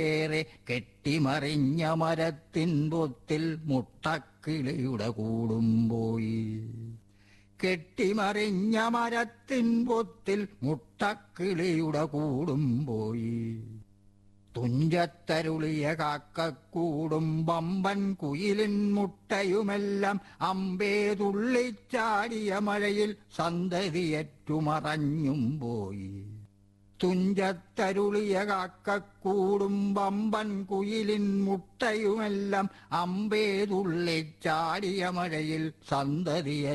ഏറെ കെട്ടിമറിഞ്ഞ മരത്തിൻ പൊത്തിൽ മുട്ടക്കിളിയുടെ കൂടും പോയി കെട്ടിമറിഞ്ഞ മരത്തിൻ പൊത്തിൽ മുട്ടക്കിളിയുടെ കൂടും പോയി തുഞ്ചത്തരുളിയ കാക്കക്കൂടും ബമ്പൻ കുയിലിൻ മുട്ടയുമെല്ലാം അമ്പേ തുള്ളിച്ചാടിയ മഴയിൽ സന്തതിയറ്റുമറഞ്ഞും പോയി തുഞ്ചത്തരുളിയ കാക്കക്കൂടും ബമ്പൻ കുയിലിൻ മുട്ടയുമെല്ലാം അമ്പേ തുള്ളിച്ചാടിയ മഴയിൽ സന്തതിയ